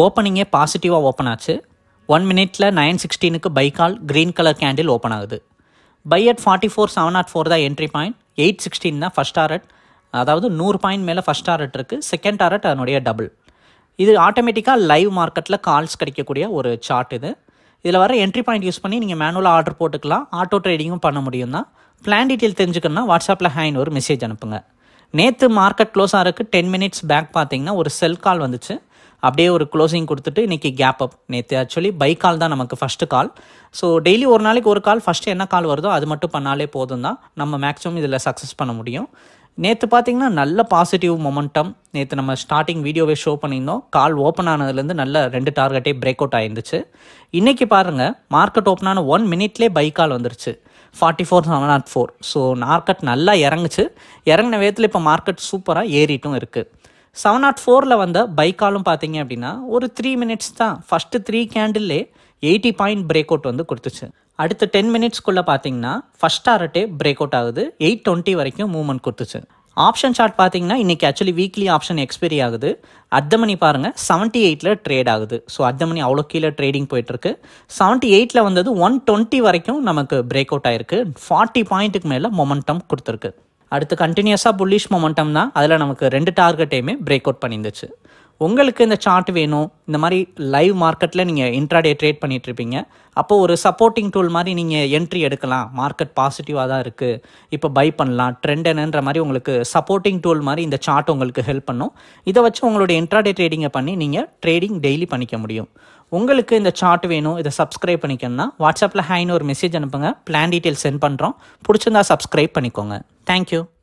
ஓப்பனிங்கே பாசிட்டிவாக ஓப்பன் ஆச்சு ஒன் மினிட்ல நைன் சிக்ஸ்டீனுக்கு buy call green colour candle open ஆகுது buy at forty four seven naught four தான் என்ட்ரி பாயிண்ட் எயிட் சிக்ஸ்டீன் தான் ஃபஸ்ட் டாரட் அதாவது நூறு பாயிண்ட் மேலே ஃபஸ்ட் டாரட் இருக்குது செகண்ட் டாரட் அதனுடைய டபுள் இது ஆட்டோமேட்டிக்காக லைவ் மார்க்கெட்டில் கால்ஸ் கிடைக்கக்கூடிய ஒரு சார்ட் இது இதில் வர என்ட்ரி பாயிண்ட் யூஸ் பண்ணி நீங்கள் மேனுவலாக ஆர்டர் போட்டுக்கலாம் ஆட்டோ ட்ரேடிங்கும் பண்ண முடியும் தான் பிளான் டீட்டெயில் தெரிஞ்சுக்கணும்னா வாட்ஸ்அப்பில் ஹேன் ஒரு மெசேஜ் அனுப்புங்க நேற்று மார்க்கெட் க்ளோஸ் ஆகிறதுக்கு டென் மினிட்ஸ் பேக் பார்த்தீங்கன்னா ஒரு செல் கால் வந்துச்சு அப்படியே ஒரு க்ளோசிங் கொடுத்துட்டு இன்றைக்கி கேப் அப் நேற்று ஆக்சுவலி பை கால் தான் நமக்கு ஃபஸ்ட்டு கால் ஸோ டெய்லி ஒரு நாளைக்கு ஒரு கால் ஃபஸ்ட்டு என்ன கால் வருதோ அது மட்டும் பண்ணாலே போதும் தான் நம்ம மேக்ஸிமம் இதில் சக்ஸஸ் பண்ண முடியும் நேற்று பார்த்தீங்கன்னா நல்ல பாசிட்டிவ் மொமெண்டம் நேற்று நம்ம ஸ்டார்டிங் வீடியோவே ஷோ பண்ணியிருந்தோம் கால் ஓப்பன் ஆனதுலேருந்து நல்ல ரெண்டு டார்கெட்டே பிரேக் அவுட் ஆயிருந்துச்சு இன்றைக்கி பாருங்கள் மார்க்கெட் ஓப்பன் ஆன ஒன் மினிட்லேயே பை கால் வந்துருச்சு forty four seven naught four so market நல்லா இறங்குச்சு இறங்கின வேகத்தில் இப்போ மார்க்கெட் சூப்பராக ஏறிட்டும் இருக்குது செவன் நாட் ஃபோரில் வந்த பைக்காலும் பார்த்தீங்க அப்படின்னா ஒரு த்ரீ மினிட்ஸ் தான் ஃபஸ்ட்டு த்ரீ கேண்டில்லே எயிட்டி பாயிண்ட் பிரேக் அவுட் வந்து கொடுத்துச்சு அடுத்த டென் மினிட்ஸ்க்குள்ளே பார்த்தீங்கன்னா ஃபஸ்ட் டாரட்டே பிரேக் அவுட் ஆகுது எயிட் டுவெண்ட்டி வரைக்கும் மூவ்மெண்ட் கொடுத்துச்சு ஆப்ஷன் சார்ட் பார்த்தீங்கன்னா இன்றைக்கி ஆக்சுவலி வீக்லி ஆப்ஷன் எக்ஸ்பைரி ஆகுது அர்த்த மணி பாருங்கள் செவன்ட்டி எயிட்டில் ட்ரேட் ஆகுது ஸோ அர்த்த மணி அவ்வளோ கீழே ட்ரேடிங் போயிட்டுருக்கு செவன்ட்டி எயிட்டில் வந்தது ஒன் டுவெண்ட்டி வரைக்கும் நமக்கு பிரேக் அவுட் ஆயிருக்கு ஃபார்ட்டி பாயிண்ட்டுக்கு மேலே மொமெண்டம் கொடுத்துருக்கு அடுத்து கண்டினியூஸாக புல்லிஷ் மொமெண்டம் தான் அதில் நமக்கு ரெண்டு டார்கெட்டையுமே பிரேக் அவுட் பண்ணியிருந்துச்சு உங்களுக்கு இந்த சார்ட் வேணும் இந்த மாதிரி லைவ் மார்க்கெட்டில் நீங்கள் இன்ட்ராடே ட்ரேட் பண்ணிட்டு இருப்பீங்க அப்போ ஒரு சப்போர்ட்டிங் டூல் மாதிரி நீங்கள் என்ட்ரி எடுக்கலாம் மார்க்கெட் பாசிட்டிவாக தான் இருக்குது இப்போ பை பண்ணலாம் ட்ரெண்ட் என்னன்ற மாதிரி உங்களுக்கு சப்போர்ட்டிங் டூல் மாதிரி இந்த சார்ட் உங்களுக்கு ஹெல்ப் பண்ணும் இதை வச்சு உங்களுடைய இன்ட்ராடே ட்ரேடிங்கை பண்ணி நீங்கள் ட்ரேடிங் டெய்லி பண்ணிக்க முடியும் உங்களுக்கு இந்த சார்ட் வேணும் இதை சப்ஸ்கிரைப் பண்ணிக்கணும்னா வாட்ஸ்அப்பில் ஹைன்னு ஒரு மெசேஜ் அனுப்புங்க பிளான் டீட்டெயில் சென்ட் பண்ணுறோம் பிடிச்சிருந்தா சப்ஸ்கிரைப் பண்ணிக்கோங்க தேங்க்யூ